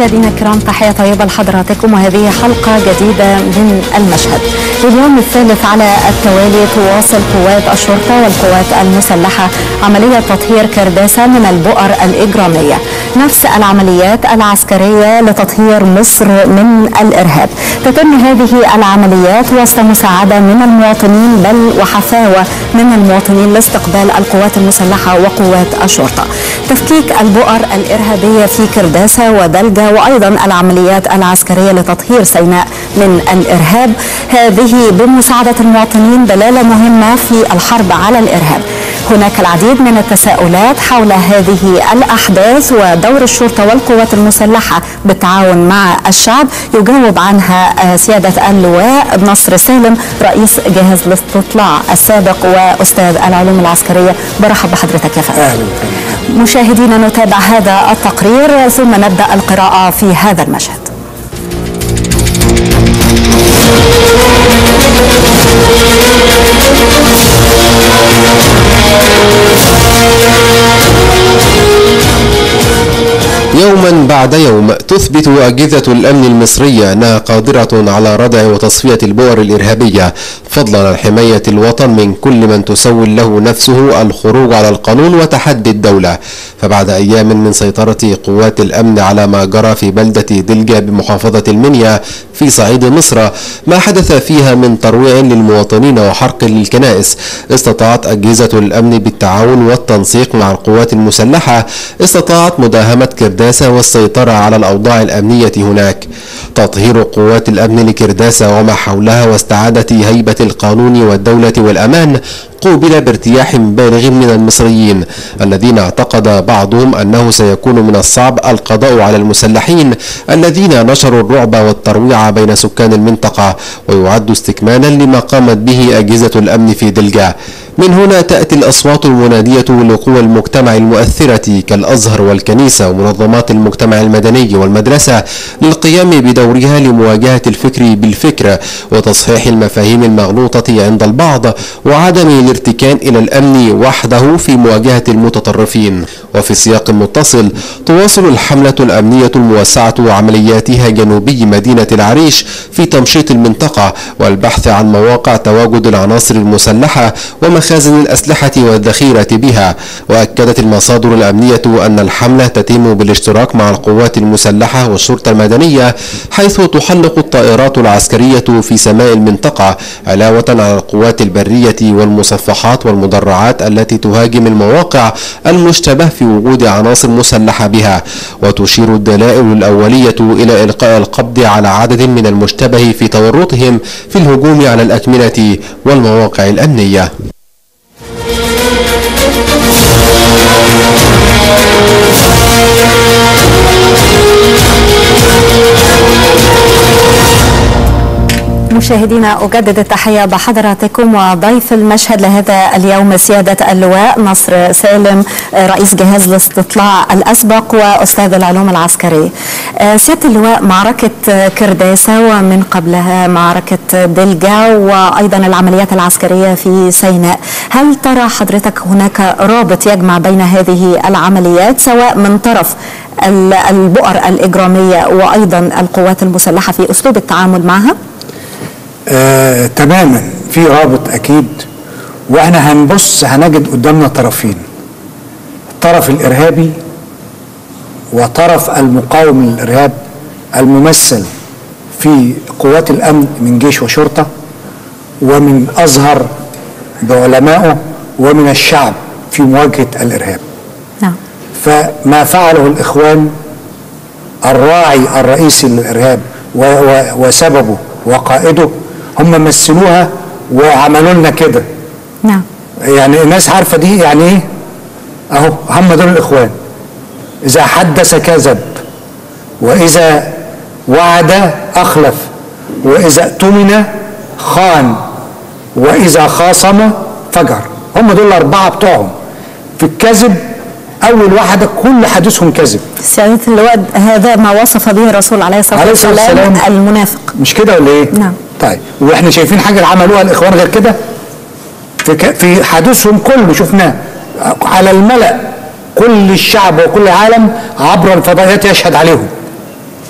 مشاهدينا الكرام تحية طيبة لحضراتكم وهذه حلقة جديدة من المشهد لليوم الثالث على التوالي تواصل قوات الشرطة والقوات المسلحة عملية تطهير كرداسة من البؤر الإجرامية نفس العمليات العسكرية لتطهير مصر من الإرهاب تتم هذه العمليات وسط مساعدة من المواطنين بل وحفاوة من المواطنين لاستقبال القوات المسلحة وقوات الشرطة تفكيك البؤر الإرهابية في كرداسة ودلجة وأيضا العمليات العسكرية لتطهير سيناء من الإرهاب هذه بمساعدة المواطنين دلالة مهمة في الحرب على الإرهاب هناك العديد من التساؤلات حول هذه الأحداث ودور الشرطة والقوات المسلحة بالتعاون مع الشعب يجاوب عنها سيادة اللواء نصر سالم رئيس جهاز الاستطلاع السابق وأستاذ العلوم العسكرية برحب بحضرتك يا فندم مشاهدينا نتابع هذا التقرير ثم نبدأ القراءة في هذا المشهد يوما بعد يوم تثبت أجهزة الأمن المصرية أنها قادرة على ردع وتصفية البؤر الإرهابية فضلا عن حماية الوطن من كل من تسول له نفسه الخروج على القانون وتحدي الدولة فبعد أيام من سيطرة قوات الأمن على ما جرى في بلدة دلجة بمحافظة المنيا في صعيد مصر ما حدث فيها من ترويع للمواطنين وحرق للكنائس استطاعت أجهزة الأمن بالتعاون والتنسيق مع القوات المسلحة استطاعت مداهمة كرداسة والسيطرة على الأوضاع الأمنية هناك تطهير قوات الأمن لكرداسة وما حولها واستعادة هيبة القانون والدولة والأمان قوبل بارتياح بالغ من المصريين الذين اعتقد بعضهم أنه سيكون من الصعب القضاء على المسلحين الذين نشروا الرعب والترويع بين سكان المنطقة ويعد استكمالا لما قامت به أجهزة الأمن في دلجة من هنا تأتي الأصوات المنادية لقوى المجتمع المؤثرة كالأزهر والكنيسة ومنظمات المجتمع المدني والمدرسة للقيام بدورها لمواجهة الفكر بالفكر وتصحيح المفاهيم المغلوطة عند البعض وعدم الارتكان إلى الأمن وحده في مواجهة المتطرفين وفي سياق متصل تواصل الحملة الأمنية الموسعة عملياتها جنوبي مدينة العريش في تمشيط المنطقة والبحث عن مواقع تواجد العناصر المسلحة ومخازن الأسلحة والذخيرة بها وأكدت المصادر الأمنية أن الحملة تتم بالاشتراك مع القوات المسلحة والشرطة المدنية حيث تحلق الطائرات العسكرية في سماء المنطقة علاوة على القوات البرية والمصفحات والمدرعات التي تهاجم المواقع المشتبه في وجود عناصر مسلحة بها وتشير الدلائل الأولية إلى إلقاء القبض على عدد من المشتبه في تورطهم في الهجوم على الأكمنة والمواقع الأمنية مشاهدينا أجدد التحية بحضراتكم وضيف المشهد لهذا اليوم سيادة اللواء نصر سالم رئيس جهاز الاستطلاع الأسبق وأستاذ العلوم العسكرية سيادة اللواء معركة كرداسة ومن قبلها معركة دلجة وأيضا العمليات العسكرية في سيناء هل ترى حضرتك هناك رابط يجمع بين هذه العمليات سواء من طرف البؤر الإجرامية وأيضا القوات المسلحة في أسلوب التعامل معها؟ آه، تماما في رابط اكيد واحنا هنبص هنجد قدامنا طرفين الطرف الارهابي وطرف المقاوم للارهاب الممثل في قوات الامن من جيش وشرطه ومن ازهر بعلمائه ومن الشعب في مواجهه الارهاب نعم فما فعله الاخوان الراعي الرئيسي للارهاب و- و- وسببه وقائده هم مثلوها وعملوا لنا كده نعم يعني الناس عارفه دي يعني ايه اهو هم دول الاخوان اذا حدث كذب واذا وعد اخلف واذا اؤتمن خان واذا خاصم فجر هم دول الاربعه بتوعهم في الكذب اول واحده كل حديثهم كذب سيادة اللواء هذا ما وصف به الرسول عليه الصلاة عليه الصلاة والسلام والسلام. المنافق مش كده ولا ايه؟ نعم. طيب واحنا شايفين حاجه اللي عملوها الاخوان غير كده؟ في ك... في حديثهم كله شفناه على الملأ كل الشعب وكل العالم عبر الفضائيات يشهد عليهم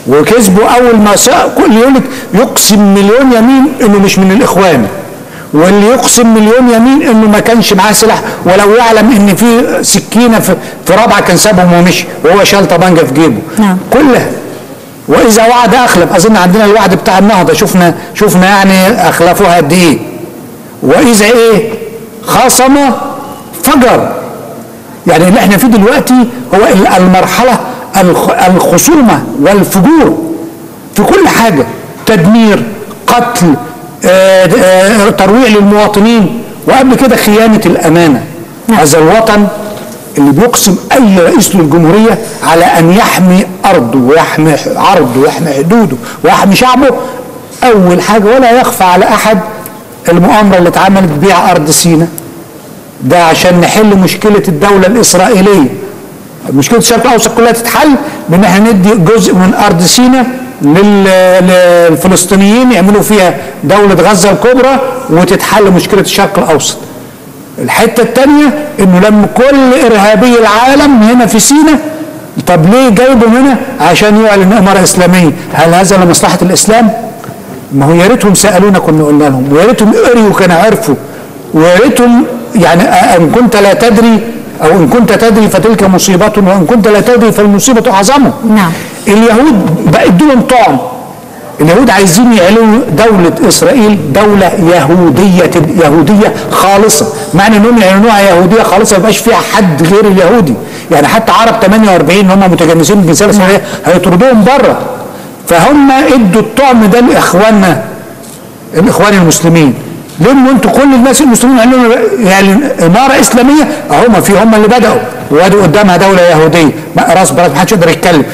وكسبوا اول ما ساق كل يقول لك يقسم مليون يمين انه مش من الاخوان واللي يقسم مليون يمين انه ما كانش معاه سلاح ولو يعلم ان في سكينه في, في رابعه كان سابهم ومشي وهو شال طبنجه في جيبه نعم. كلها واذا وعد اخلف اظن عندنا الوعد بتاع النهضه شفنا شفنا يعني اخلفوها قد ايه واذا ايه خاصم فجر يعني اللي احنا فيه دلوقتي هو المرحله الخ- الخصومه والفجور في كل حاجه تدمير قتل آه، آه، ترويع للمواطنين وقبل كده خيانه الامانه نعم. هذا الوطن اللي بيقسم اي رئيس للجمهوريه على ان يحمي ارضه ويحمي عرضه ويحمي حدوده ويحمي شعبه اول حاجه ولا يخفى على احد المؤامره اللي اتعملت بيع ارض سيناء ده عشان نحل مشكله الدوله الاسرائيليه مشكله الشرق الاوسط كلها تتحل بان احنا ندي جزء من ارض سيناء لل- للفلسطينيين يعملوا فيها دوله غزه الكبرى وتتحل مشكله الشرق الاوسط الحته الثانيه انه لما كل ارهابي العالم هنا في سيناء طب ليه جايبهم هنا عشان يعلن اماره اسلاميه هل هذا لمصلحه الاسلام ما هو يا ريتهم سالونا كنا قلنا لهم ويا ريتهم قريوا كانوا عرفوا ويا ريتهم يعني ان كنت لا تدري او ان كنت تدري فتلك مصيبه وان كنت لا تدري فالمصيبه اعظم نعم. اليهود بقى ادوا طعم اليهود عايزين يعلنوا دولة إسرائيل دولة يهودية يهودية خالصة معنى إنهم يعلنوها يهودية خالصة ما يبقاش فيها حد غير اليهودي يعني حتى عرب 48 اللي هم متجنسين بالجنسية الإسرائيلية هيطردوهم بره فهم ادوا الطعم ده لإخواننا الإخوان المسلمين لما انتوا كل الناس المسلمين يعلنوا يعني إمارة إسلامية هم في هم اللي بدأوا وادوا قدامها دولة يهودية ما راس براس ما حدش يقدر يتكلم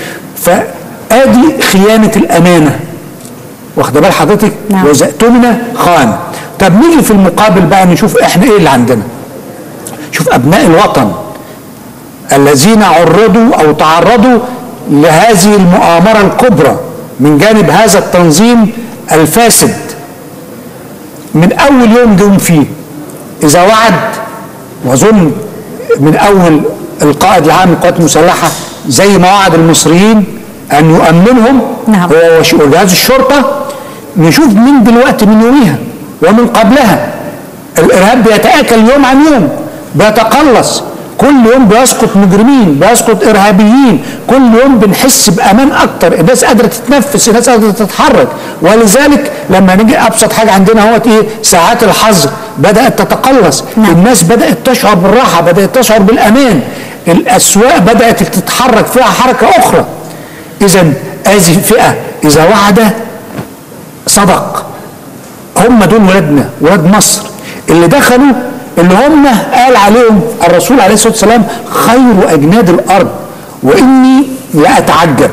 فادي خيانة الأمانة واخده بال حضرتك نعم. واذا اؤتمن خان طب نيجي في المقابل بقى نشوف احنا ايه اللي عندنا شوف ابناء الوطن الذين عرضوا او تعرضوا لهذه المؤامره الكبرى من جانب هذا التنظيم الفاسد من اول يوم جم فيه اذا وعد واظن من اول القائد العام للقوات المسلحه زي ما وعد المصريين ان يؤمنهم نعم. هو وش- وجهاز الشرطه نشوف من دلوقتي من يوميها ومن قبلها الارهاب بيتاكل يوم عن يوم بيتقلص كل يوم بيسقط مجرمين بيسقط ارهابيين كل يوم بنحس بامان اكتر الناس قادره تتنفس الناس قادره تتحرك ولذلك لما نيجي ابسط حاجه عندنا هو ايه ساعات الحظر بدات تتقلص نعم. الناس بدات تشعر بالراحه بدات تشعر بالامان الاسواق بدات تتحرك فيها حركه اخرى اذا هذه الفئه اذا وعد صدق هم دول ولادنا ولاد مصر اللي دخلوا اللي هم قال عليهم الرسول عليه الصلاه والسلام خير اجناد الارض واني لاتعجب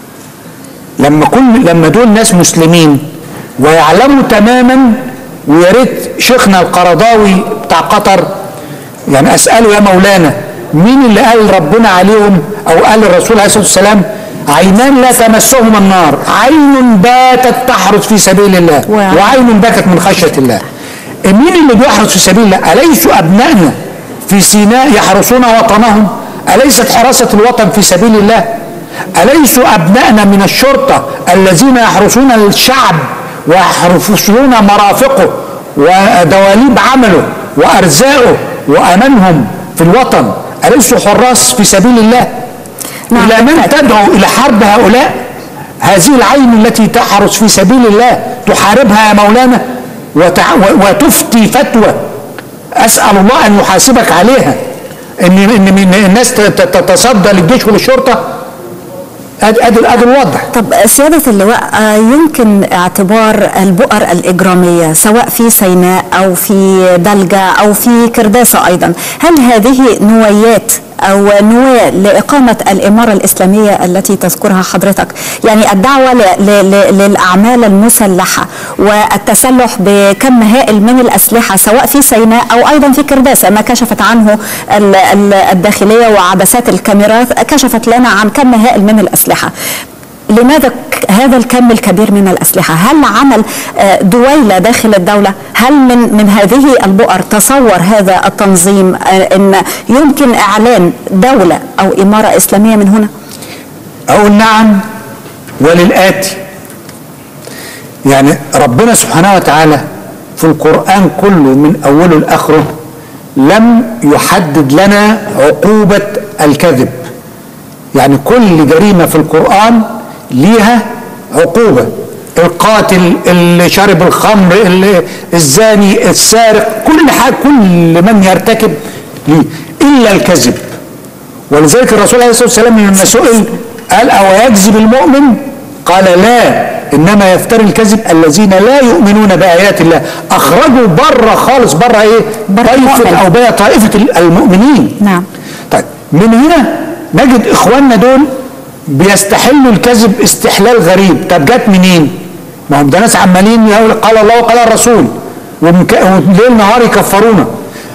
لما كل لما دول ناس مسلمين ويعلموا تماما ويا ريت شيخنا القرضاوي بتاع قطر يعني اساله يا مولانا مين اللي قال ربنا عليهم او قال الرسول عليه الصلاه والسلام عينان لا تمسهما النار عين باتت تحرس في سبيل الله وعين- وعين بكت من خشيه الله مين اللي بيحرس في سبيل الله اليسوا ابنائنا في سيناء يحرسون وطنهم اليست حراسه الوطن في سبيل الله اليسوا ابنائنا من الشرطه الذين يحرسون الشعب ويحرسون مرافقه ودواليب عمله وارزاقه وامانهم في الوطن اليسوا حراس في سبيل الله نعم. الى من تدعو الى حرب هؤلاء هذه العين التي تحرس في سبيل الله تحاربها يا مولانا وتع... و- وتفتي فتوى اسال الله ان يحاسبك عليها ان ان من الناس ت- ت- تتصدى للجيش وللشرطه ادي ادي ادي الوضع طب سيادة اللواء آه، يمكن اعتبار البؤر الإجرامية سواء في سيناء أو في دلجة أو في كرداسة أيضا هل هذه نوايات أو نواة لإقامة الإمارة الإسلامية التي تذكرها حضرتك يعني الدعوة ل- ل- ل- للأعمال المسلحة والتسلح بكم هائل من الأسلحة سواء في سيناء أو أيضا في كرداسة ما كشفت عنه ال- ال- الداخلية وعدسات الكاميرات كشفت لنا عن كم هائل من الأسلحة لماذا ك- هذا الكم الكبير من الأسلحة هل عمل آه، دويلة داخل الدولة هل من, من هذه البؤر تصور هذا التنظيم آه، أن يمكن إعلان دولة أو إمارة إسلامية من هنا اقول نعم وللآتي يعني ربنا سبحانه وتعالى في القرآن كله من أوله لآخره لم يحدد لنا عقوبة الكذب يعني كل جريمة في القرآن ليها عقوبة القاتل اللي شرب الخمر اللي الزاني السارق كل حاجة كل من يرتكب ليه إلا الكذب ولذلك الرسول عليه الصلاة والسلام لما سئل قال أو يكذب المؤمن قال لا إنما يفتري الكذب الذين لا يؤمنون بآيات الله أخرجوا بره خالص بره إيه بره طائفة المؤمن. أو بقى طائفة المؤمنين نعم طيب من هنا نجد اخواننا دول بيستحلوا الكذب استحلال غريب طب جت منين ما هم ده ناس عمالين يقول قال الله وقال الرسول ومك- وليل نهار يكفرونا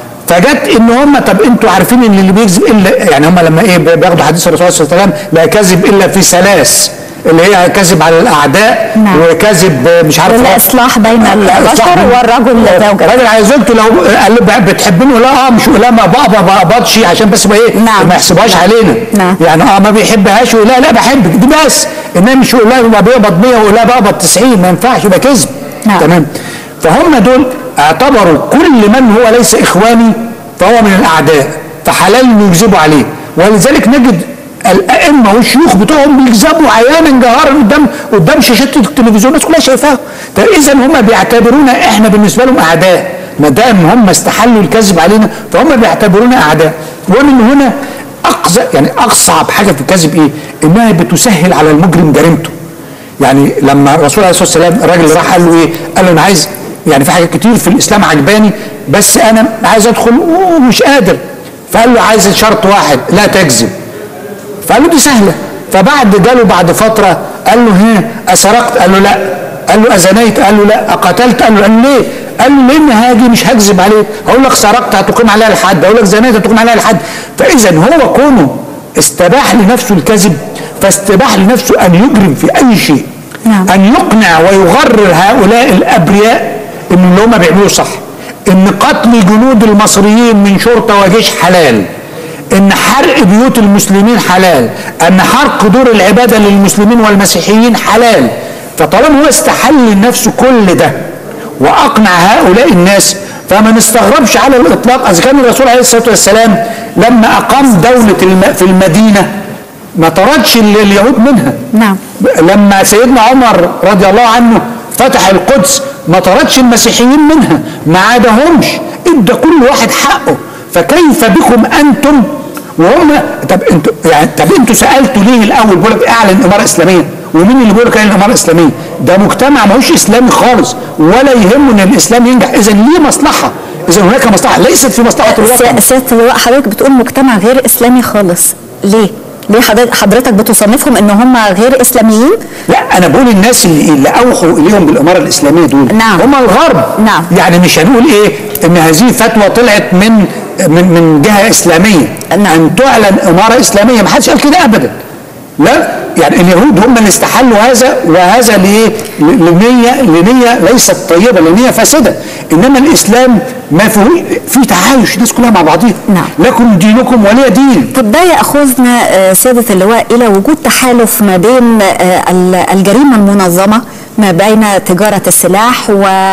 فجت ان هم طب انتوا عارفين ان اللي بيكذب الا يعني هم لما ايه بياخدوا حديث الرسول صلى الله عليه وسلم لا كذب الا في ثلاث اللي هي كذب على الاعداء نعم. وكذب مش عارف الإصلاح بين البشر والرجل زوجته الراجل عايز زوجته لو قال له بتحبني ولا اه مش لا ما بابا ما بقبضش عشان بس ما ايه نعم. ما يحسبهاش علينا نعم. يعني اه ما بيحبهاش ولا لا بحبك دي بس انما مش يقول لا ما بيقبض 100 ولا بقبض 90 ما ينفعش يبقى كذب نعم. تمام فهم دول اعتبروا كل من هو ليس اخواني فهو من الاعداء فحلال انه يكذبوا عليه ولذلك نجد الائمه والشيوخ بتوعهم بيكذبوا عيانا جهارا قدام قدام شاشات التلفزيون الناس كلها شايفاها طب اذا هم بيعتبرونا احنا بالنسبه لهم اعداء ما دام هم استحلوا الكذب علينا فهم بيعتبرونا اعداء ومن هنا اقصى يعني اصعب حاجه في الكذب ايه؟ انها بتسهل على المجرم جريمته يعني لما الرسول عليه الصلاه والسلام الراجل اللي راح قال له ايه؟ قال له انا عايز يعني في حاجات كتير في الاسلام عجباني بس انا عايز ادخل ومش قادر فقال له عايز شرط واحد لا تكذب فقال له دي سهله فبعد جاله بعد فتره قال له ها اسرقت قال له لا قال له ازنيت قال له لا اقتلت قال له قال له ليه قال له لان هاجي مش هكذب عليك هقول لك سرقت هتقيم عليها الحد هقول لك زنيت هتقيم عليها الحد فاذا هو كونه استباح لنفسه الكذب فاستباح لنفسه ان يجرم في اي شيء نعم. ان يقنع ويغرر هؤلاء الابرياء ان اللي هم بيعملوه صح ان قتل جنود المصريين من شرطه وجيش حلال ان حرق بيوت المسلمين حلال ان حرق دور العباده للمسلمين والمسيحيين حلال فطالما هو استحل لنفسه كل ده واقنع هؤلاء الناس فما نستغربش على الاطلاق اذا كان الرسول عليه الصلاه والسلام لما اقام دوله الم- في المدينه ما طردش ال- اليهود منها نعم لما سيدنا عمر رضي الله عنه فتح القدس ما طردش المسيحيين منها ما عادهمش ادى كل واحد حقه فكيف بكم انتم وهم طب انتوا يعني طب انتوا سالتوا ليه الاول بيقول لك اعلن اماره اسلاميه ومين اللي بيقول لك اعلن اماره اسلاميه ده مجتمع ماهوش اسلامي خالص ولا يهمه ان الاسلام ينجح اذا ليه مصلحه اذا هناك مصلحه ليست في مصلحه الوطن سي- سيادة اللواء حضرتك بتقول مجتمع غير إسلامي خالص ليه؟ ليه حضرتك- حضرتك بتصنفهم ان هم غير اسلاميين؟ لا انا بقول الناس اللي, اللي اوحوا اليهم بالاماره الاسلاميه دول نعم. هم الغرب نعم. يعني مش هنقول ايه ان هذه فتوى طلعت من من من جهه اسلاميه نعم. ان تعلن اماره اسلاميه ما حدش قال كده ابدا لا يعني اليهود هم اللي استحلوا هذا وهذا ليه ل- لنيه لنيه ليست طيبه لنيه فاسده انما الاسلام ما فيه في تعايش الناس كلها مع بعضيها نعم. لكم دينكم ولي دين طب ده ياخذنا آه، سياده اللواء الى وجود تحالف ما بين آه، ال- الجريمه المنظمه ما بين تجارة السلاح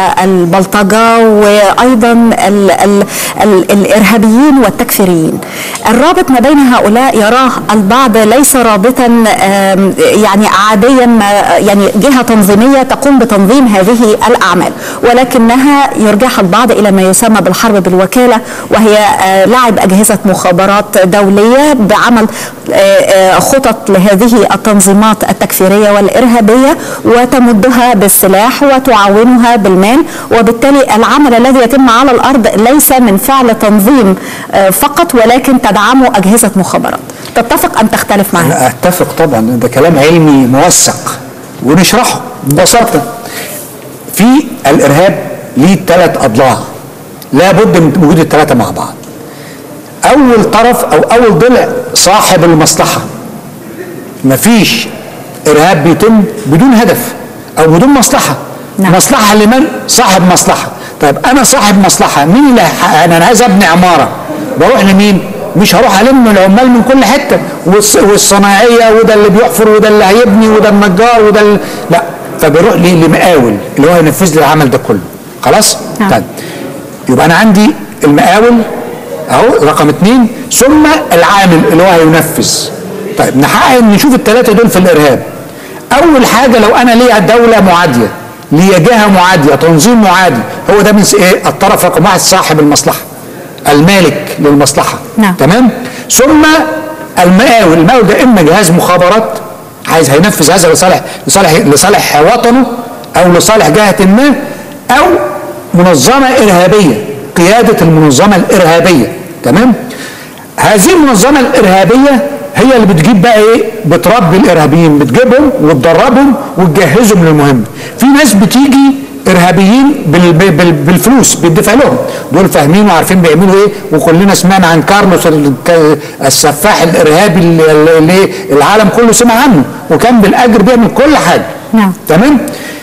والبلطجة وأيضا ال ال ال الإرهابيين والتكفيريين الرابط ما بين هؤلاء يراه البعض ليس رابطا آم، يعني عاديا ما- يعني جهة تنظيمية تقوم بتنظيم هذه الأعمال ولكنها يرجعها البعض إلى ما يسمى بالحرب بالوكالة وهي آه، لعب أجهزة مخابرات دولية بعمل آه، آه، خطط لهذه التنظيمات التكفيرية والإرهابية وتمدها بالسلاح وتعاونها بالمال وبالتالي العمل الذي يتم على الأرض ليس من فعل تنظيم آه، فقط ولكن تدعمه أجهزة مخابرات تتفق أم تختلف معي؟ أنا أتفق طبعا ده كلام علمي موثق ونشرحه ببساطة في الإرهاب ليه ثلاث أضلاع لابد من وجود الثلاثة مع بعض أول طرف أو أول ضلع صاحب المصلحة مفيش إرهاب بيتم بدون هدف أو بدون مصلحة نعم. مصلحة لمن؟ صاحب مصلحة طيب أنا صاحب مصلحة مين اللي هيحقق؟ أنا عايز أبني عمارة بروح لمين؟ مش هروح الم العمال من كل حته والص- والصناعيه وده اللي بيحفر وده اللي هيبني وده النجار وده اللي لا فبيروح لي لمقاول اللي هو هينفذ لي العمل ده كله خلاص؟ نعم. طيب يبقى انا عندي المقاول اهو رقم اثنين ثم العامل اللي هو هينفذ طيب نحقق نشوف الثلاثه دول في الارهاب اول حاجه لو انا ليا دوله معاديه ليا جهه معاديه تنظيم معادي هو ده من س- ايه الطرف رقم واحد صاحب المصلحه المالك للمصلحه نعم. تمام ثم المقاول المقاول ده اما جهاز مخابرات عايز هينفذ هذا لصالح لصالح لصالح وطنه او لصالح جهه ما او منظمه ارهابيه قياده المنظمه الارهابيه تمام هذه المنظمه الارهابيه هي اللي بتجيب بقى ايه بتربي الارهابيين بتجيبهم وتدربهم وتجهزهم للمهمه في ناس بتيجي ارهابيين بال بال بالفلوس بيدفع لهم دول فاهمين وعارفين بيعملوا ايه وكلنا سمعنا عن كارلوس الك- السفاح الارهابي اللي اللي العالم كله سمع عنه وكان بالاجر بيعمل كل حاجه نعم. تمام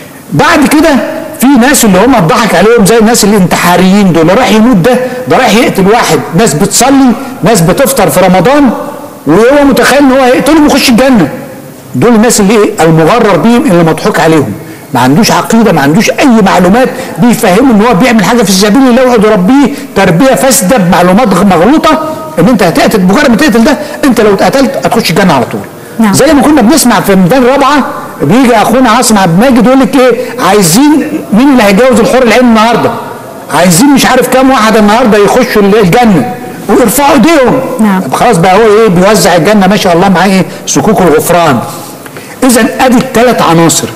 بعد كده في ناس اللي هم اتضحك عليهم زي الناس الانتحاريين دول اللي رايح يموت ده ده رايح يقتل واحد ناس بتصلي ناس بتفطر في رمضان وهو متخيل ان هو هيقتلهم ويخش الجنه دول الناس اللي ايه المغرر بيهم اللي مضحوك عليهم ما عندوش عقيده ما عندوش اي معلومات بيفهمه ان هو بيعمل حاجه في سبيل الله ويقعد يربيه تربيه فاسده بمعلومات مغلوطه ان انت هتقتل مجرد ما تقتل ده انت لو اتقتلت هتخش الجنه على طول نعم. زي ما كنا بنسمع في ميدان رابعه بيجي اخونا عاصم عبد الماجد يقول لك ايه عايزين مين اللي هيجوز الحور العين النهارده عايزين مش عارف كام واحد النهارده يخشوا الجنه ويرفعوا ايديهم نعم. طب خلاص بقى هو ايه بيوزع الجنه ما شاء الله معاه ايه صكوك الغفران اذا ادي الثلاث عناصر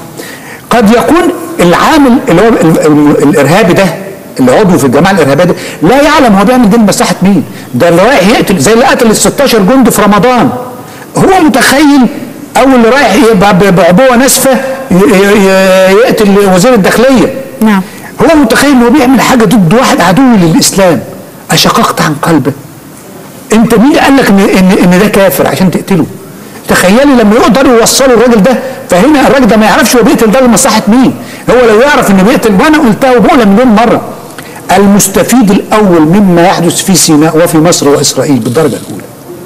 قد يكون العامل اللي هو ال- ال- الارهابي ده اللي عضو في الجماعه الارهابيه ده لا يعلم هو بيعمل دي لمصلحه مين ده اللي رايح يقتل زي اللي قتل ال 16 جندي في رمضان هو متخيل او اللي رايح يبقى ب- بعبوه ناسفه ي- ي- يقتل وزير الداخليه نعم هو متخيل انه بيعمل حاجه ضد واحد عدو للاسلام اشققت عن قلبه انت مين قال لك ان ان ان ده كافر عشان تقتله تخيلي لما يقدروا يوصلوا الراجل ده فهنا الراجل ده ما يعرفش هو بيقتل ده لمصلحه مين هو لو يعرف انه بيقتل وانا قلتها وبقولها مليون مره المستفيد الاول مما يحدث في سيناء وفي مصر واسرائيل بالدرجه الاولى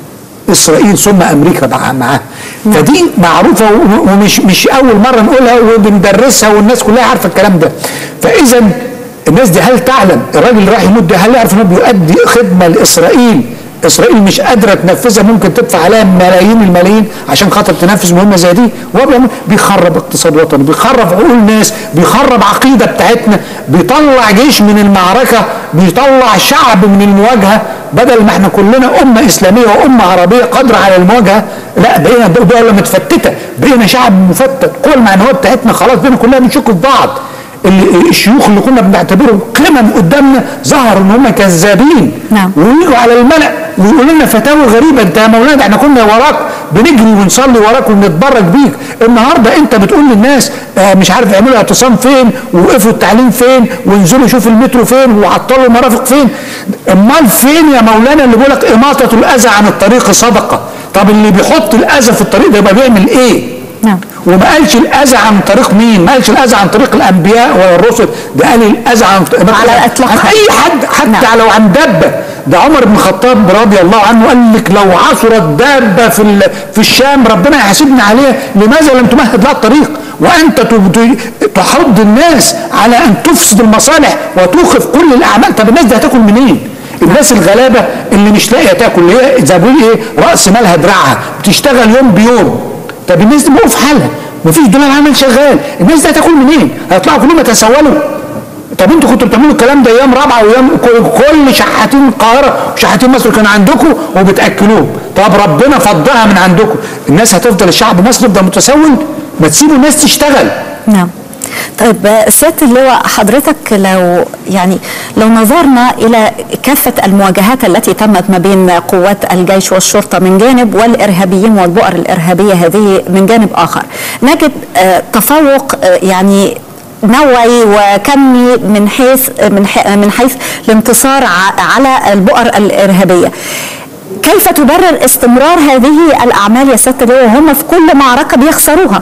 اسرائيل ثم امريكا مع- معاها فدي معروفه و- ومش مش اول مره نقولها وبندرسها والناس كلها عارفه الكلام ده فاذا الناس دي هل تعلم الراجل اللي راح يموت ده هل يعرف انه بيؤدي خدمه لاسرائيل اسرائيل مش قادره تنفذها ممكن تدفع عليها ملايين الملايين عشان خاطر تنفذ مهمه زي دي وهو بيعمل- بيخرب اقتصاد وطني بيخرب عقول ناس بيخرب عقيده بتاعتنا بيطلع جيش من المعركه بيطلع شعب من المواجهه بدل ما احنا كلنا امه اسلاميه وامه عربيه قادره على المواجهه لا بقينا دوله متفتته بقينا شعب مفتت القوى المعنويه بتاعتنا خلاص بقينا كلنا بنشك في بعض اللي الشيوخ اللي كنا بنعتبرهم قمم قدامنا ظهر ان هم كذابين نعم. ويجوا على الملأ ويقولوا لنا فتاوى غريبه انت يا مولانا احنا كنا وراك بنجري ونصلي وراك ونتبرك بيك النهارده انت بتقول للناس آه مش عارف اعملوا اعتصام فين ووقفوا التعليم فين وانزلوا شوفوا المترو فين وعطلوا المرافق فين امال فين يا مولانا اللي بيقول لك اماطه الاذى عن الطريق صدقه طب اللي بيحط الاذى في الطريق ده يبقى بيعمل ايه نعم وما قالش الاذى عن طريق مين؟ ما قالش الاذى عن طريق الانبياء ولا الرسل، ده قال الاذى عن على الإطلاق. عن اي حد حتى نعم. لو عن دابه، ده عمر بن الخطاب رضي الله عنه قال لك لو عثرت دابه في ال- في الشام ربنا يحاسبنا عليها، لماذا لم تمهد لها الطريق؟ وانت ت- ت- تحض الناس على ان تفسد المصالح وتوقف كل الاعمال، طب الناس دي هتاكل منين؟ الناس الغلابه اللي مش لاقيه تاكل اللي هي زي ما بيقول ايه راس مالها دراعها بتشتغل يوم بيوم طب الناس دي موقف حالها مفيش دولار عمل شغال الناس دي هتاكل منين هيطلعوا كلهم يتسولوا طب انتوا كنتوا بتعملوا الكلام ده ايام رابعه وايام كل- كل شحاتين القاهره وشحاتين مصر كانوا عندكم وبتاكلوهم طب ربنا فضها من عندكم الناس هتفضل الشعب مصر يفضل متسول ما تسيبوا الناس تشتغل نعم طيب آه، سياده اللواء حضرتك لو يعني لو نظرنا الى كافه المواجهات التي تمت ما بين قوات الجيش والشرطه من جانب والارهابيين والبؤر الارهابيه هذه من جانب اخر نجد آه، تفوق آه، يعني نوعي وكمي من حيث من حي- من حيث الانتصار ع- على البؤر الارهابيه كيف تبرر استمرار هذه الاعمال يا سياده اللواء وهم في كل معركه بيخسروها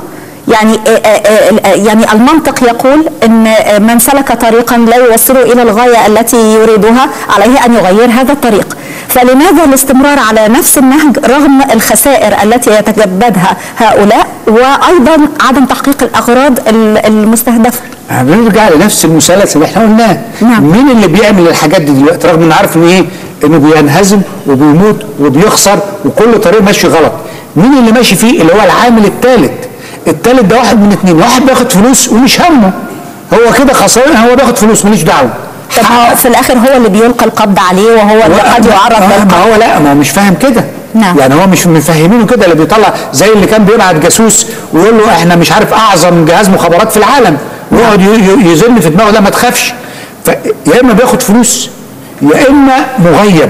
يعني آه، آه، آه، يعني المنطق يقول ان آه، من سلك طريقا لا يوصله الى الغايه التي يريدها عليه ان يغير هذا الطريق فلماذا الاستمرار على نفس النهج رغم الخسائر التي يتجبدها هؤلاء وايضا عدم تحقيق الاغراض ال- المستهدفه بنرجع لنفس المثلث اللي احنا قلناه نعم. مين اللي بيعمل الحاجات دي دلوقتي رغم ان عارف ان ايه انه بينهزم وبيموت وبيخسر وكل طريق ماشي غلط مين اللي ماشي فيه اللي هو العامل الثالث الثالث ده واحد من اتنين واحد بياخد فلوس ومش همه هو كده خسران هو بياخد فلوس ماليش دعوه طب في الاخر هو اللي بيلقى القبض عليه وهو اللي قد يعرض آه، للقبض ما هو لا ما هو مش فاهم كده نعم. يعني هو مش مفهمينه كده اللي بيطلع زي اللي كان بيبعت جاسوس ويقول له احنا مش عارف اعظم جهاز مخابرات في العالم ويقعد ي- ي- يزن في دماغه لا ما تخافش فيا اما بياخد فلوس يا اما مغيب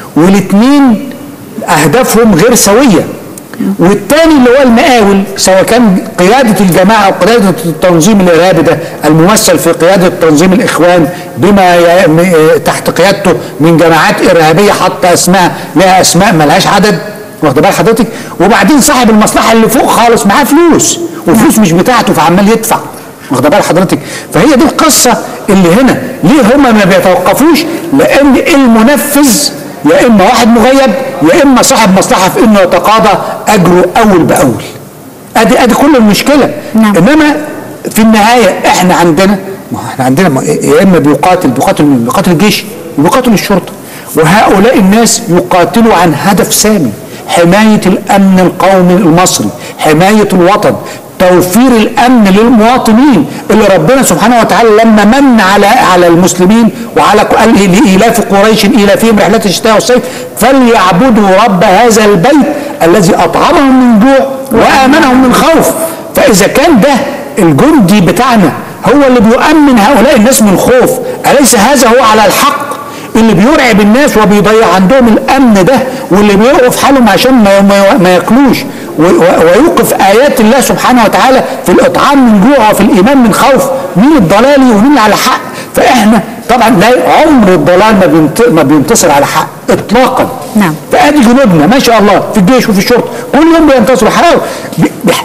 والاثنين اهدافهم غير سويه والتاني اللي هو المقاول سواء كان قيادة الجماعة أو قيادة التنظيم الإرهابي ده الممثل في قيادة تنظيم الإخوان بما ي- م- تحت قيادته من جماعات إرهابية حتى أسماء لها أسماء ملهاش عدد واخد بال حضرتك وبعدين صاحب المصلحة اللي فوق خالص معاه فلوس والفلوس مش بتاعته فعمال يدفع واخد بال حضرتك فهي دي القصة اللي هنا ليه هما ما بيتوقفوش لأن المنفذ يا اما واحد مغيب يا اما صاحب مصلحه في انه يتقاضى اجره اول باول ادي ادي كل المشكله نعم. انما في النهايه احنا عندنا ما هو احنا عندنا ما- يا اما بيقاتل بيقاتل مين؟ بيقاتل الجيش وبيقاتل الشرطه وهؤلاء الناس يقاتلوا عن هدف سامي حمايه الامن القومي المصري حمايه الوطن توفير الامن للمواطنين اللي ربنا سبحانه وتعالى لما من على على المسلمين وعلى قال لايلاف قريش ايلافهم رحله الشتاء والصيف فليعبدوا رب هذا البيت الذي اطعمهم من جوع وامنهم من خوف فاذا كان ده الجندي بتاعنا هو اللي بيؤمن هؤلاء الناس من خوف اليس هذا هو على الحق اللي بيرعب الناس وبيضيع عندهم الامن ده واللي بيوقف حالهم عشان ما, ما, ما ياكلوش و- و- ويوقف ايات الله سبحانه وتعالى في الاطعام من جوع وفي الايمان من خوف مين الضلالي ومين اللي على حق فاحنا طبعا لا عمر الضلال ما بينت- ما بينتصر على حق اطلاقا نعم. فادي جنودنا ما شاء الله في الجيش وفي الشرطه كل يوم بينتصروا حلاوه بي- بي-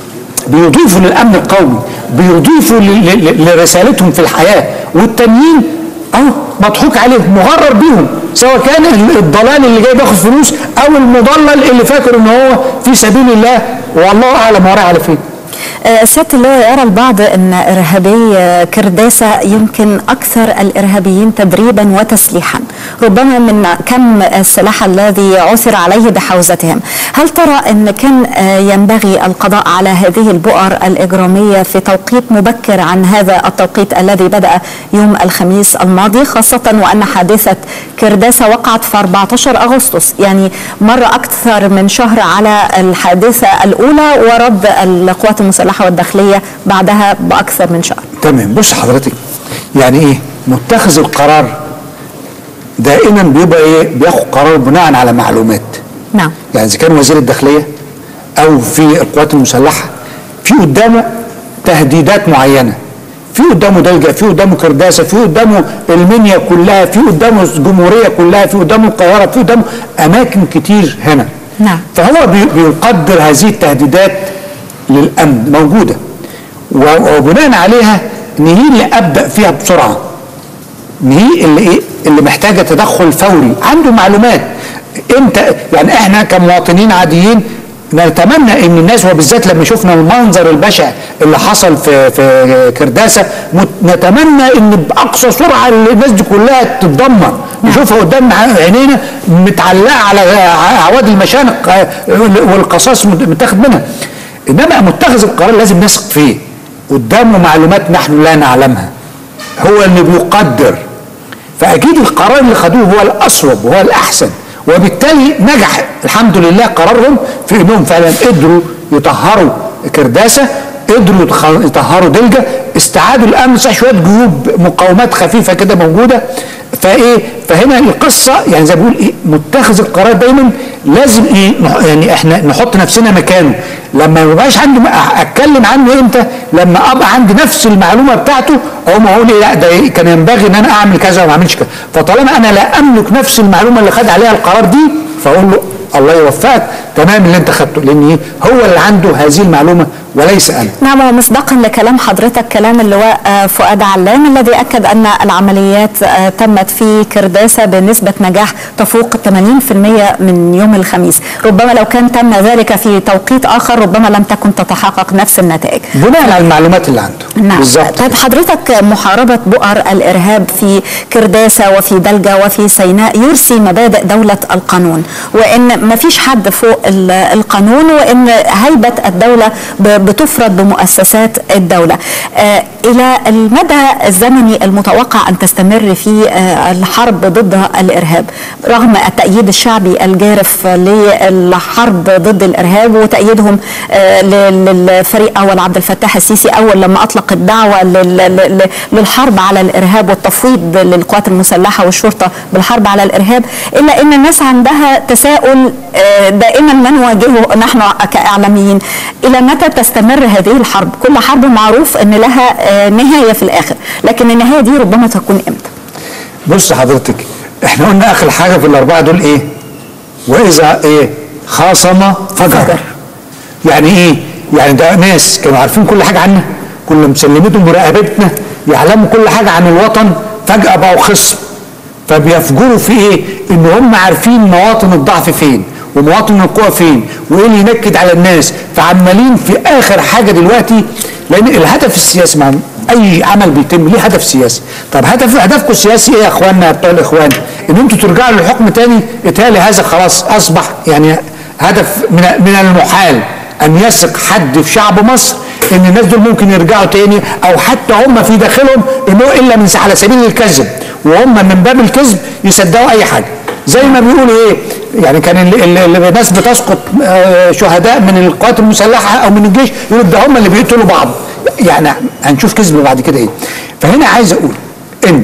بيضيفوا للامن القومي بيضيفوا ل- ل- لرسالتهم في الحياه والتانيين اهو مضحوك عليهم مغرر بيهم سواء كان ال- الضلال اللي جاي بياخد فلوس او المضلل اللي فاكر ان هو في سبيل الله والله اعلم وراه على فين آه، سيادة اللواء يرى البعض أن إرهابي آه، كرداسة يمكن أكثر الإرهابيين تدريبا وتسليحا ربما من كم السلاح الذي عثر عليه بحوزتهم هل ترى أن كان آه، ينبغي القضاء على هذه البؤر الإجرامية في توقيت مبكر عن هذا التوقيت الذي بدأ يوم الخميس الماضي خاصة وأن حادثة كرداسة وقعت في 14 أغسطس يعني مر أكثر من شهر على الحادثة الأولى ورد القوات المسلحة والداخلية بعدها بأكثر من شهر تمام بص حضرتك يعني ايه متخذ القرار دائما بيبقى ايه بياخد قرار بناء على معلومات نعم يعني اذا كان وزير الداخليه او في القوات المسلحه في قدامه تهديدات معينه في قدامه دلجة في قدامه كرداسة في قدامه المنيا كلها في قدامه الجمهورية كلها في قدامه القاهرة في قدامه أماكن كتير هنا نعم. فهو بي- بيقدر هذه التهديدات للأمن موجودة و- وبناء عليها ان هي اللي ابدا فيها بسرعه ان هي اللي ايه اللي محتاجه تدخل فوري عنده معلومات امتى يعني احنا كمواطنين عاديين نتمنى ان الناس وبالذات لما شفنا المنظر البشع اللي حصل في في كرداسه مت- نتمنى ان باقصى سرعه الناس دي كلها تتدمر نشوفها قدام عينينا متعلقه على عواد المشانق آه، والقصاص متاخد منها انما متخذ القرار لازم نثق فيه قدامه معلومات نحن لا نعلمها هو اللي بيقدر فاكيد القرار اللي خدوه هو الاصوب وهو الاحسن وبالتالي نجح الحمد لله قرارهم في انهم فعلا قدروا يطهروا كرداسه قدروا يتخ- يطهروا دلجه استعادوا الامن صح شويه جيوب مقاومات خفيفه كده موجوده فايه فهنا القصه يعني زي ما بقول ايه متخذ القرار دايما لازم ايه نح- يعني احنا نحط نفسنا مكانه لما ما يبقاش عندي م- اتكلم عنه امتى لما ابقى عندي نفس المعلومه بتاعته او ما اقول ايه لا ده إيه كان ينبغي ان انا اعمل كذا وما اعملش كذا فطالما انا لا املك نفس المعلومه اللي خد عليها القرار دي فاقول له الله يوفقك تمام اللي انت خدته لان ايه هو اللي عنده هذه المعلومه وليس انا نعم ومصداقا لكلام حضرتك كلام اللواء آه، فؤاد علام الذي اكد ان العمليات آه، تمت في كرداسه بنسبه نجاح تفوق 80% من يوم الخميس، ربما لو كان تم ذلك في توقيت اخر ربما لم تكن تتحقق نفس النتائج. بناء على المعلومات اللي عنده نعم بالظبط طيب حضرتك محاربة بؤر الإرهاب في كرداسة وفي دلجة وفي سيناء يرسي مبادئ دولة القانون وإن ما فيش حد فوق ال- القانون وإن هيبة الدولة ب- بتفرض بمؤسسات الدولة آه إلى المدى الزمني المتوقع أن تستمر فيه آه الحرب ضد الإرهاب رغم التأييد الشعبي الجارف للحرب ضد الإرهاب وتأييدهم آه ل- للفريق أول عبد الفتاح السيسي أول لما أطلق الدعوة لل- لل- للحرب على الإرهاب والتفويض للقوات المسلحة والشرطة بالحرب على الإرهاب إلا أن الناس عندها تساؤل آه، دائما ما نواجهه نحن كإعلاميين إلى متى تستمر هذه الحرب كل حرب معروف أن لها آه، نهاية في الآخر لكن النهاية دي ربما تكون إمتى بص حضرتك احنا قلنا اخر حاجه في الاربعه دول ايه واذا ايه خاصم فجر فجر. يعني ايه يعني ده ناس كانوا عارفين كل حاجه عنا كنا مسلمتهم مراقبتنا يعلموا كل حاجه عن الوطن فجاه بقوا خصم فبيفجروا في ايه ان هم عارفين مواطن الضعف فين ومواطن القوة فين وايه اللي ينكد على الناس فعمالين في اخر حاجه دلوقتي لان الهدف السياسي مع اي عمل بيتم ليه هدف سياسي طب هدف هدفكم السياسي ايه يا اخواننا يا بتوع الاخوان ان انتوا ترجعوا للحكم تاني اتهيألي هذا خلاص اصبح يعني هدف من من المحال ان يثق حد في شعب مصر ان الناس دول ممكن يرجعوا تاني او حتى هم في داخلهم انه الا من على سبيل الكذب وهم من باب الكذب يصدقوا اي حاجه زي ما بيقولوا ايه يعني كان اللي, اللي اللي الناس بتسقط آه، شهداء من القوات المسلحه او من الجيش يقولوا ده هم اللي بيقتلوا بعض يعني هنشوف كذب بعد كده ايه فهنا عايز اقول ان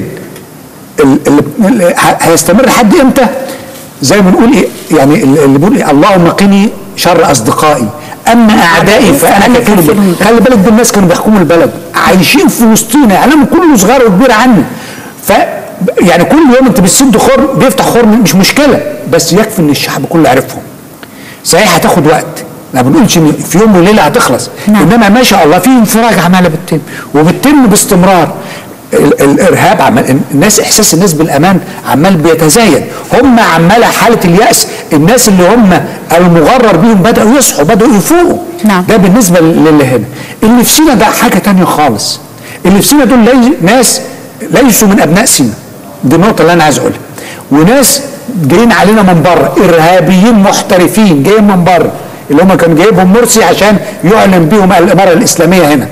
ال- ال- ال- ه- هيستمر لحد امتى زي ما بنقول ايه يعني ال- اللي بيقول إيه اللهم قني شر اصدقائي اما اعدائي فانا فأنا كفيل كفيل بهم. خلي بالك دول الناس كانوا بيحكموا البلد عايشين في وسطينا يعلموا كله صغير وكبير عني ف يعني كل يوم انت بتسد خور بيفتح خور مش مشكله بس يكفي ان الشعب كله عرفهم صحيح هتاخد وقت ما بنقولش ان في يوم وليله هتخلص نعم. انما ما شاء الله في انفراج عماله بتتم وبتتم باستمرار ال- الارهاب عمال الناس احساس الناس بالامان عمال بيتزايد هم عماله حاله الياس الناس اللي هم المغرر بيهم بداوا يصحوا بداوا يفوقوا نعم. ده بالنسبه للي هنا اللي في سينا ده حاجه تانية خالص اللي في سينا دول لي ناس ليسوا من ابناء سينا دي النقطه اللي انا عايز اقولها وناس جايين علينا من بره ارهابيين محترفين جايين من بره اللي هم كانوا جايبهم مرسي عشان يعلن بيهم الاماره الاسلاميه هنا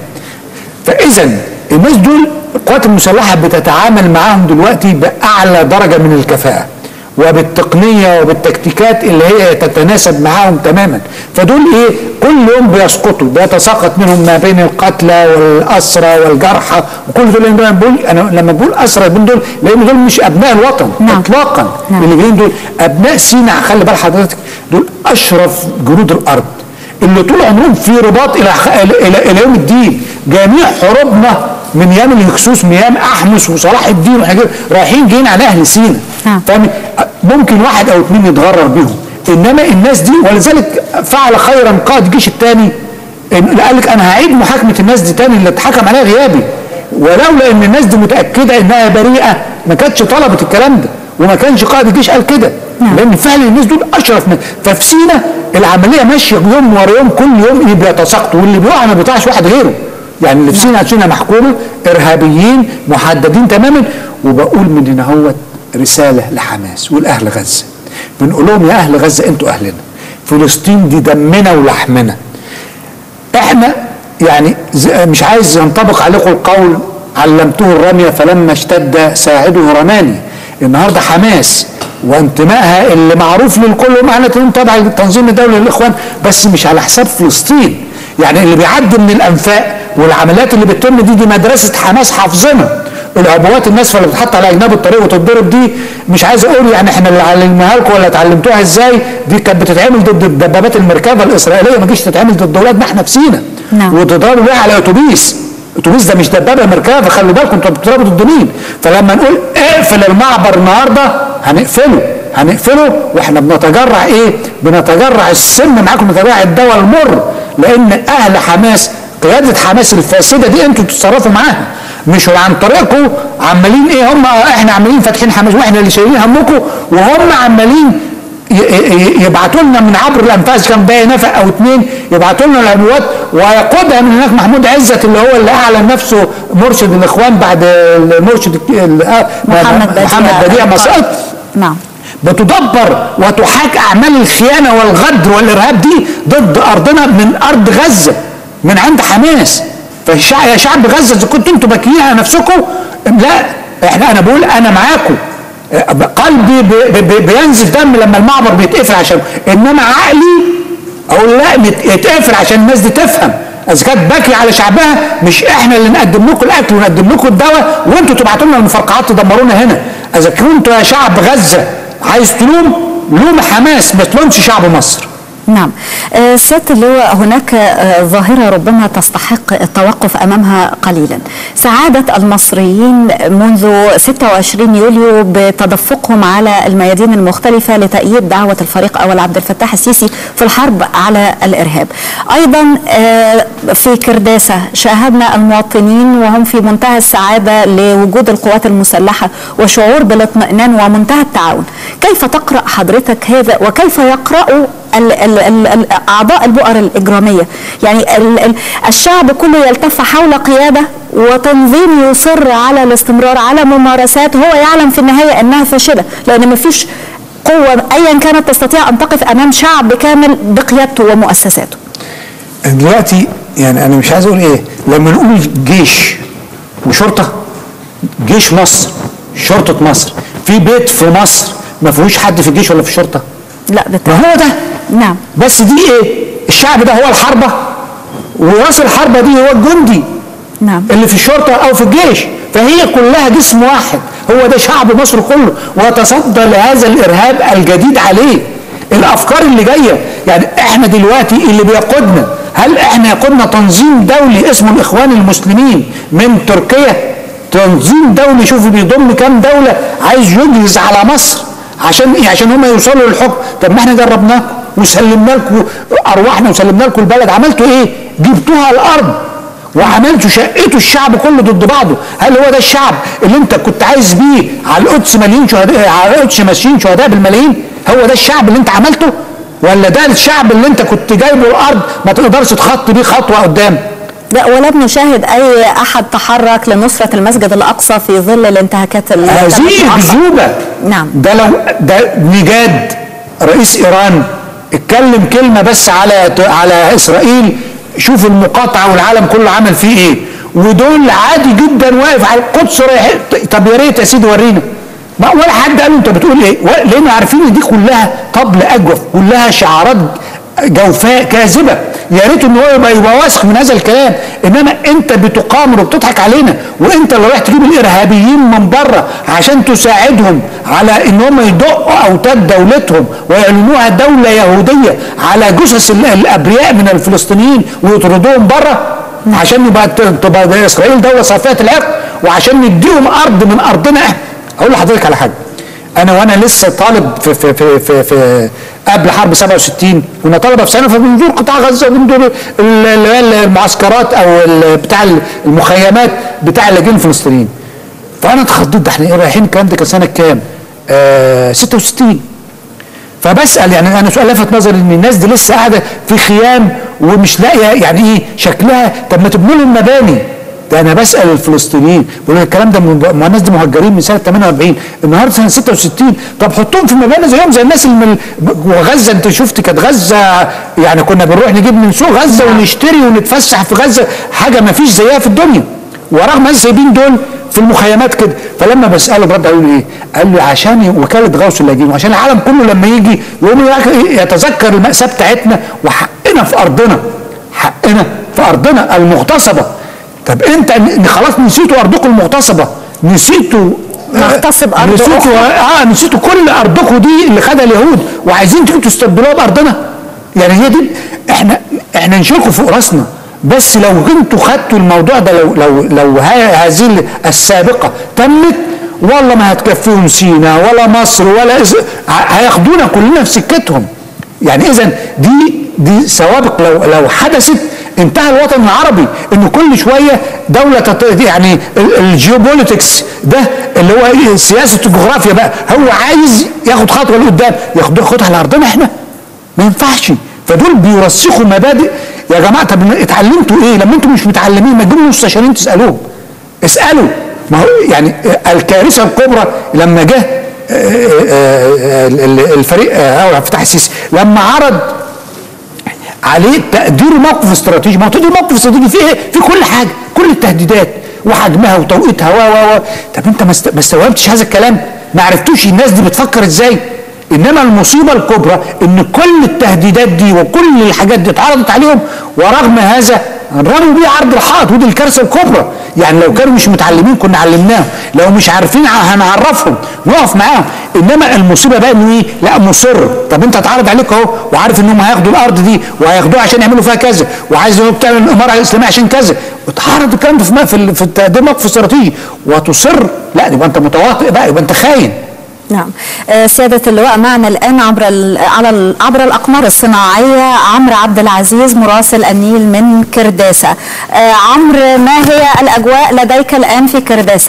فاذا الناس دول القوات المسلحه بتتعامل معاهم دلوقتي باعلى درجه من الكفاءه وبالتقنيه وبالتكتيكات اللي هي تتناسب معاهم تماما فدول ايه كل يوم بيسقطوا بيتساقط منهم ما بين القتلى والاسرى والجرحى وكل دول انا بقول انا لما بقول اسرى بين دول لان دول مش ابناء الوطن نعم. اطلاقا نعم. اللي جايين دول ابناء سينا خلي بال حضرتك دول اشرف جنود الارض اللي طول عمرهم في رباط الى خ... الى الى يوم الدين جميع حروبنا من ايام الهكسوس من ايام احمس وصلاح الدين وحاجات رايحين جايين على اهل سينا نعم. فاهم ممكن واحد او اثنين يتغرر بيهم انما الناس دي ولذلك فعل خيرا قائد الجيش الثاني إن قال لك انا هعيد محاكمه الناس دي تاني اللي اتحكم عليها غيابي ولولا ان الناس دي متاكده انها بريئه ما كانتش طلبت الكلام ده وما كانش قائد الجيش قال كده لان فعلا الناس دول اشرف من ففي سينا العمليه ماشيه يوم ورا يوم كل يوم اللي بيتساقطوا واللي بيقع ما بيطلعش واحد غيره يعني اللي في سينا سينا محكومه ارهابيين محددين تماما وبقول من هنا هو رساله لحماس والاهل غزه بنقول لهم يا اهل غزه انتوا اهلنا فلسطين دي دمنا ولحمنا احنا يعني ز- مش عايز ينطبق عليكم القول علمته الرمية فلما اشتد ساعده رماني النهارده حماس وانتمائها اللي معروف للكل ومعنى انهم تبع تنظيم الدولة للاخوان بس مش على حساب فلسطين يعني اللي بيعدي من الانفاق والعمليات اللي بتتم دي دي مدرسة حماس حافظينها العبوات الناسفه اللي بتتحط على اجناب الطريق وتتضرب دي مش عايز اقول يعني احنا اللي علمناها لكم ولا اتعلمتوها ازاي دي كانت بتتعمل ضد الدبابات المركبه الاسرائيليه ما تجيش تتعمل ضد اولادنا احنا في سينا نعم. وتضربوا بيها على اتوبيس اتوبيس ده مش دبابه مركبه خلوا بالكم انتوا بتضربوا ضد مين فلما نقول اقفل المعبر النهارده هنقفله هنقفله واحنا بنتجرع ايه بنتجرع السم معاكم بنتجرع الدواء المر لان اهل حماس قياده حماس الفاسده دي انتوا تتصرفوا معاها مش عن طريقكم عمالين ايه هم احنا عمالين فاتحين حماس واحنا اللي شايلين همكم وهم عمالين ي- ي- يبعتوا لنا من عبر الانفاس كان باقي نفق او اتنين يبعتوا لنا العبوات ويقودها من هناك محمود عزت اللي هو اللي اعلن نفسه مرشد الاخوان بعد المرشد ال- آه، محمد بديع محمد بديع مسقط نعم بتدبر وتحاك اعمال الخيانه والغدر والارهاب دي ضد ارضنا من ارض غزه من عند حماس فالشعب يا شعب غزه اذا كنتوا انتوا باكيين على نفسكم لا احنا انا بقول انا معاكم قلبي بي- بي- بينزف دم لما المعبر بيتقفل عشان انما عقلي اقول لا نت- يتقفل عشان الناس دي تفهم اذا كانت باكي على شعبها مش احنا اللي نقدم لكم الاكل ونقدم لكم الدواء وانتوا تبعتوا لنا المفرقعات تدمرونا هنا اذا كنتوا يا شعب غزه عايز تلوم لوم حماس ما تلومش شعب مصر نعم آه، سيادة اللواء هناك آه، ظاهرة ربما تستحق التوقف أمامها قليلا سعادة المصريين منذ 26 يوليو بتدفقهم على الميادين المختلفة لتأييد دعوة الفريق أول عبد الفتاح السيسي في الحرب على الإرهاب أيضا آه، في كرداسة شاهدنا المواطنين وهم في منتهى السعادة لوجود القوات المسلحة وشعور بالاطمئنان ومنتهى التعاون كيف تقرأ حضرتك هذا وكيف يقرأ ال ال ال ال اعضاء البؤر الاجراميه يعني ال ال الشعب كله يلتف حول قياده وتنظيم يصر على الاستمرار على ممارسات هو يعلم في النهايه انها فاشله لان ما فيش قوه ايا كانت تستطيع ان تقف امام شعب كامل بقيادته ومؤسساته دلوقتي يعني انا مش عايز اقول ايه لما نقول جيش وشرطه جيش مصر شرطه مصر في بيت في مصر ما فيهوش حد في الجيش ولا في الشرطه لا ما بالتالي هو ده نعم بس دي ايه الشعب ده هو الحربه وراس الحربه دي هو الجندي نعم اللي في الشرطه او في الجيش فهي كلها جسم واحد هو ده شعب مصر كله وتصدى لهذا الارهاب الجديد عليه الافكار اللي جايه يعني احنا دلوقتي اللي بيقودنا هل احنا يقودنا تنظيم دولي اسمه الاخوان المسلمين من تركيا تنظيم دولي شوفوا بيضم كام دوله عايز يجهز على مصر عشان ايه عشان هم يوصلوا للحكم طب ما احنا جربناكم وسلمنا لكم ارواحنا وسلمنا لكم البلد عملتوا ايه جبتوها الارض وعملتوا شقتوا الشعب كله ضد بعضه هل هو ده الشعب اللي انت كنت عايز بيه على القدس مليون شهداء على القدس ماشيين شهداء بالملايين هو ده الشعب اللي انت عملته ولا ده الشعب اللي انت كنت جايبه الارض ما تقدرش تخطي بيه خطوه قدام لا ولم نشاهد اي احد تحرك لنصره المسجد الاقصى في ظل الانتهاكات اللي هذه تمت معه. الجذوبه نعم. ده لو ده نجاد رئيس ايران اتكلم كلمه بس على على اسرائيل شوف المقاطعه والعالم كله عمل فيه ايه ودول عادي جدا واقف على القدس رايح طب يا ريت يا سيدي ورينا ما ولا حد قال له انت بتقول ايه و- لان عارفين ان دي كلها طبل اجوف كلها شعارات جوفاء كاذبه يا ريت ان هو يبقى يبقى واثق من هذا الكلام انما انت بتقامر وبتضحك علينا وانت اللي رايح تجيب الارهابيين من بره عشان تساعدهم على ان هم يدقوا اوتاد دولتهم ويعلنوها دوله يهوديه على جثث ال- الابرياء من الفلسطينيين ويطردوهم بره عشان يبقى ت- تبقى اسرائيل دوله صافيه العرق وعشان نديهم ارض من ارضنا احنا اقول لحضرتك على حاجه انا وانا لسه طالب في في في في, في قبل حرب 67 كنا طلبه في سنه فبنزور قطاع غزه وبنزور ال- اللي هي المعسكرات او ال- بتاع المخيمات بتاع اللاجئين الفلسطينيين فانا اتخضيت ده احنا إيه رايحين الكلام ده كان سنه كام؟ آه 66 فبسال يعني انا سؤال لفت نظري ان الناس دي لسه قاعده في خيام ومش لاقيه يعني ايه شكلها طب ما تبنوا لهم مباني ده انا بسال الفلسطينيين بقول لهم الكلام ده من ما الناس دي مهجرين من سنه 48 النهارده سنه 66 طب حطهم في مباني زيهم زي الناس اللي من وغزه انت شفت كانت غزه يعني كنا بنروح نجيب من سوق غزه ونشتري ونتفسح في غزه حاجه ما فيش زيها في الدنيا ورغم ان سايبين دول في المخيمات كده فلما بساله برد قالوا لي ايه؟ قال لي عشان وكاله غوث اللاجئين وعشان العالم كله لما يجي يقوم يتذكر الماساه بتاعتنا وحقنا في ارضنا حقنا في ارضنا المغتصبه طب انت ن- خلاص نسيتوا ارضكم المغتصبه نسيتوا نغتصب أرض نسيتوا أخرى. اه نسيتوا كل ارضكم دي اللي خدها اليهود وعايزين تيجوا تستبدلوها بارضنا يعني هي دي احنا احنا نشيلكم فوق راسنا بس لو انتوا خدتوا الموضوع ده لو لو لو ه- هذه السابقه تمت والله ما هتكفيهم سينا ولا مصر ولا إز... ه- هياخدونا كلنا في سكتهم يعني اذا دي دي سوابق لو لو حدثت انتهى الوطن العربي انه كل شويه دوله تط... يعني ال- الجيوبوليتكس ده اللي هو ايه سياسه الجغرافيا بقى هو عايز ياخد خطوه لقدام ياخد ياخدها على ارضنا احنا ما ينفعش فدول بيرسخوا مبادئ يا جماعه طب اتعلمتوا ايه لما انتم مش متعلمين ما تجيبوا مستشارين تسالوهم اسالوا ما هو يعني الكارثه الكبرى لما جه آه، آه، آه، الفريق آه، عبد الفتاح السيسي لما عرض عليه تقدير موقف استراتيجي ما هو تقدير موقف استراتيجي فيه إيه؟ في كل حاجه كل التهديدات وحجمها وتوقيتها و و و طب انت ما است- ما استوعبتش هذا الكلام ما عرفتوش الناس دي بتفكر ازاي انما المصيبه الكبرى ان كل التهديدات دي وكل الحاجات دي اتعرضت عليهم ورغم هذا رموا بيه عرض الحائط ودي الكارثه الكبرى يعني لو كانوا مش متعلمين كنا علمناهم لو مش عارفين ع- هنعرفهم نقف معاهم انما المصيبه بقى انه ايه لا مصر طب انت اتعرض عليك اهو وعارف انهم هياخدوا الارض دي وهياخدوها عشان يعملوا فيها كذا وعايز انهم تعمل الاماره الاسلاميه عشان كذا واتعرض الكلام ده في م- في ال- في تقديم موقف استراتيجي وتصر لا يبقى انت متواطئ بقى يبقى انت خاين نعم آه، سيادة اللواء معنا الآن عبر ال- على ال- عبر الأقمار الصناعية عمرو عبد العزيز مراسل النيل من كرداسة آه، عمرو ما هي الأجواء لديك الآن في كرداسة؟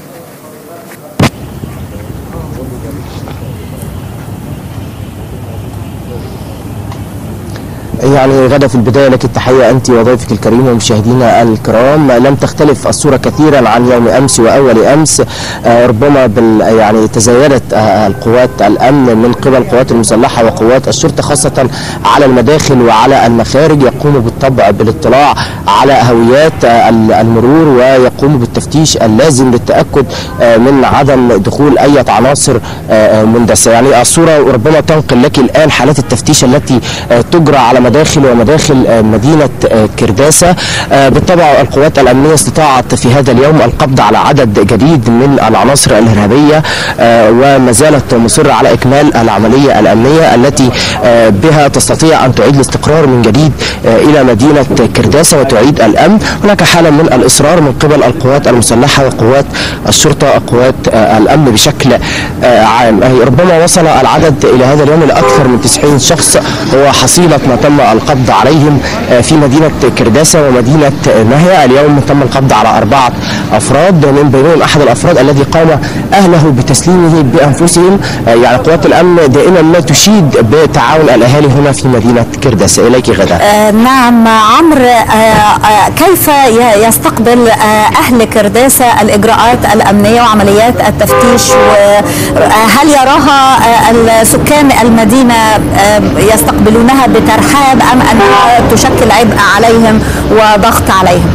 يعني غدا في البداية لك التحية أنت وضيفك الكريم ومشاهدينا الكرام لم تختلف الصورة كثيرا عن يوم أمس وأول أمس آه، ربما بال يعني تزايدت آه، القوات الأمن من قبل القوات المسلحة وقوات الشرطة خاصة على المداخل وعلى المخارج يقوموا بالطبع بالاطلاع على هويات آه، المرور ويقوموا بالتفتيش اللازم للتأكد آه، من عدم دخول أي عناصر آه، آه، مندسة يعني الصورة ربما تنقل لك الآن حالات التفتيش التي آه، تجرى على مداخل ومداخل آه، مدينة آه، كرداسة آه، بالطبع القوات الأمنية استطاعت في هذا اليوم القبض على عدد جديد من العناصر الإرهابية آه، وما زالت مصرة على إكمال العملية الأمنية التي آه، بها تستطيع أن تعيد الاستقرار من جديد آه، إلى مدينة كرداسة وتعيد الأمن هناك حالة من الإصرار من قبل القوات المسلحة وقوات الشرطة قوات آه، الأمن بشكل آه، عام أي ربما وصل العدد إلى هذا اليوم لأكثر من 90 شخص هو حصيلة ما تم القبض عليهم آه، في مدينة كرداسة ومدينة نهية اليوم تم القبض على أربعة أفراد من بينهم أحد الأفراد الذي قام أهله بتسليمه بأنفسهم آه، يعني قوات الأمن دائما ما تشيد بتعاون الأهالي هنا في مدينة كرداسة إليك غدا آه، نعم عمرو آه، آه، كيف ي- يستقبل آه، أهل كرداسة الإجراءات الأمنية وعمليات التفتيش وهل يراها آه، السكان المدينة آه، يستقبلونها بترحاب أم أنها تشكل عبء عليهم وضغط عليهم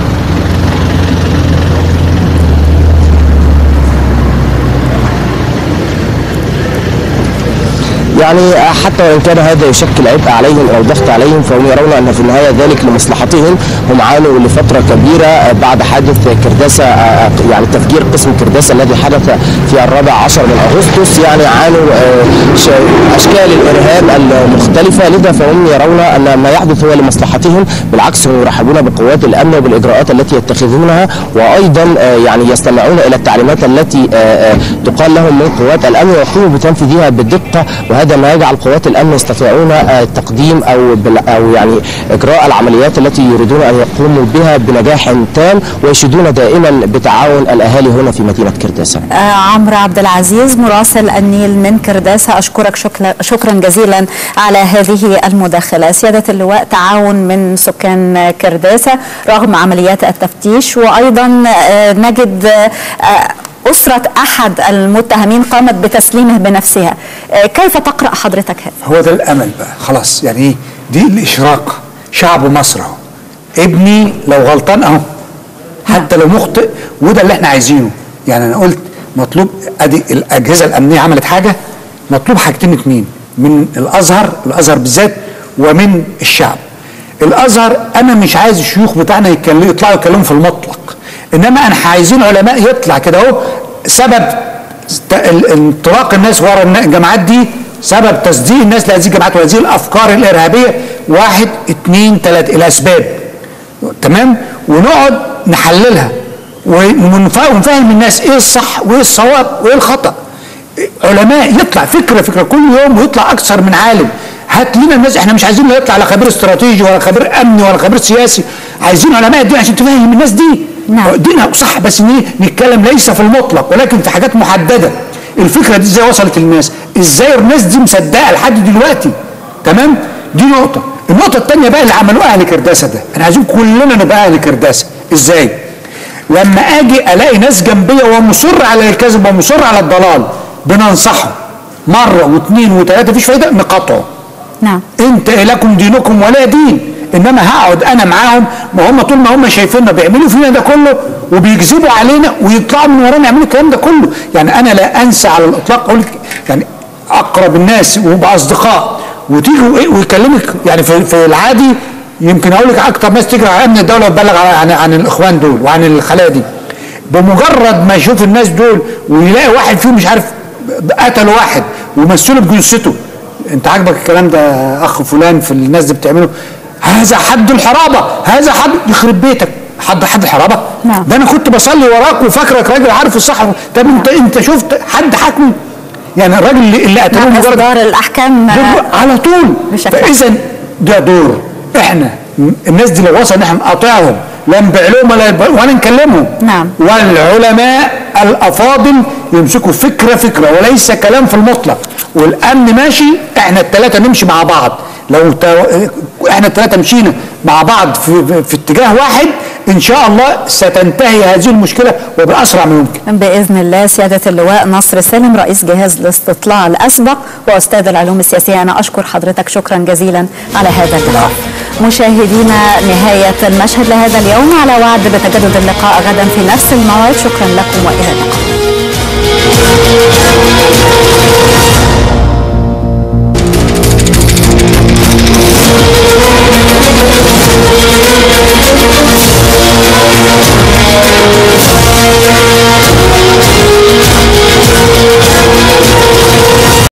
يعني حتى وان كان هذا يشكل عبء عليهم او ضغط عليهم فهم يرون ان في النهايه ذلك لمصلحتهم هم عانوا لفتره كبيره بعد حادث كرداسه يعني تفجير قسم كرداسه الذي حدث في الرابع عشر من اغسطس يعني عانوا ش- اشكال الارهاب المختلفه لذا فهم يرون ان ما يحدث هو لمصلحتهم بالعكس هم يرحبون بقوات الامن وبالاجراءات التي يتخذونها وايضا آه، يعني يستمعون الى التعليمات التي آه، آه، تقال لهم من قوات الامن ويقوموا بتنفيذها بالدقه وهذا ما يجعل قوات الامن يستطيعون آه، تقديم او بال- او يعني اجراء العمليات التي يريدون ان يقوموا بها بنجاح تام ويشيدون دائما بتعاون الاهالي هنا في مدينه كرداسه. آه، عمرو عبد العزيز مراسل النيل من كرداسة أشكرك شكرا, شكرا جزيلا على هذه المداخلة سيادة اللواء تعاون من سكان كرداسة رغم عمليات التفتيش وأيضا آه، نجد آه، أسرة أحد المتهمين قامت بتسليمه بنفسها آه، كيف تقرأ حضرتك هذا؟ هو ده الامل بقى خلاص يعني ايه دي الاشراقه شعب مصر اهو ابني لو غلطان اهو حتى لو مخطئ وده اللي احنا عايزينه يعني انا قلت مطلوب ادي الاجهزه الامنيه عملت حاجه مطلوب حاجتين اتنين من الازهر الازهر بالذات ومن الشعب الازهر انا مش عايز الشيوخ بتاعنا يتكلموا يطلعوا يتكلموا في المطلق انما انا عايزين علماء يطلع كده اهو سبب ت- ال- انطلاق الناس ورا الن- الجماعات دي سبب تصديق الناس لهذه الجماعات وهذه الافكار الارهابيه واحد اتنين تلاته الاسباب تمام ونقعد نحللها ونف- ونفهم الناس ايه الصح وايه الصواب وايه الخطا علماء يطلع فكره فكره كل يوم ويطلع اكثر من عالم هات لنا الناس احنا مش عايزين لا يطلع لا خبير استراتيجي ولا خبير امني ولا خبير سياسي عايزين علماء الدين عشان تفهم الناس دي نعم. دينها صح بس إن إيه؟ نتكلم ليس في المطلق ولكن في حاجات محدده الفكره دي ازاي وصلت للناس ازاي الناس دي مصدقه لحد دلوقتي تمام دي نقطه النقطه الثانيه بقى اللي عملوه اهل كرداسه ده انا عايزين كلنا نبقى اهل كرداسه ازاي لما اجي الاقي ناس جنبيه ومصر على الكذب ومصر على الضلال بننصحه مره واثنين وثلاثه مفيش فايده نقاطعه نعم انت لكم دينكم ولا دين انما هقعد انا معاهم ما هم طول ما هم شايفيننا بيعملوا فينا ده كله وبيكذبوا علينا ويطلعوا من ورانا يعملوا الكلام ده كله يعني انا لا انسى على الاطلاق اقول لك يعني اقرب الناس وباصدقاء وتيجي وإيه ويكلمك يعني في, في العادي يمكن اقول لك اكتر ناس تجري على امن الدوله وتبلغ عن, عن, عن الاخوان دول وعن الخلايا دي بمجرد ما يشوف الناس دول ويلاقي واحد فيهم مش عارف قتل واحد ومثله بجثته انت عاجبك الكلام ده يا اخ فلان في الناس دي بتعمله هذا حد الحرابه هذا حد يخرب بيتك حد حد الحرابه نعم. ده انا كنت بصلي وراك وفاكرك راجل عارف الصح طب انت انت شفت حد حاكمه يعني الراجل اللي, اللي قتلوه نعم مجرد اصدار الاحكام دول على طول بشكل فاذا ده دور احنا الناس دي لو وصل ان احنا نقاطعهم لا نبيع لهم ولا ولا نكلمهم نعم. والعلماء الافاضل يمسكوا فكره فكره وليس كلام في المطلق والامن ماشي احنا الثلاثه نمشي مع بعض لو تا... احنا الثلاثه مشينا مع بعض في, في, في اتجاه واحد ان شاء الله ستنتهي هذه المشكله وباسرع ما يمكن بإذن الله سيادة اللواء نصر سالم رئيس جهاز الاستطلاع الأسبق وأستاذ العلوم السياسية أنا أشكر حضرتك شكرا جزيلا على هذا اللقاء مشاهدينا نهاية المشهد لهذا اليوم على وعد بتجدد اللقاء غدا في نفس الموعد شكرا لكم وإلى اللقاء